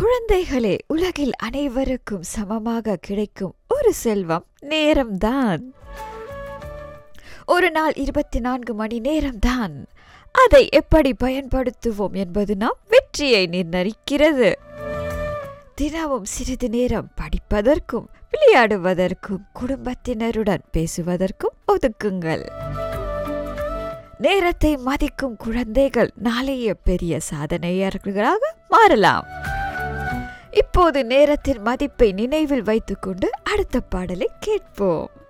குழந்தைகளே உலகில் அனைவருக்கும் சமமாக கிடைக்கும் ஒரு செல்வம் நேரம்தான் ஒரு நாள் இருபத்தி நான்கு மணி நேரம்தான் அதை எப்படி பயன்படுத்துவோம் என்பது நாம் வெற்றியை நிர்ணயிக்கிறது தினமும் சிறிது நேரம் படிப்பதற்கும் விளையாடுவதற்கும் குடும்பத்தினருடன் பேசுவதற்கும் ஒதுக்குங்கள் நேரத்தை மதிக்கும் குழந்தைகள் நாளைய பெரிய சாதனையாளர்களாக மாறலாம் இப்போது நேரத்தின் மதிப்பை நினைவில் வைத்துக்கொண்டு அடுத்த பாடலை கேட்போம்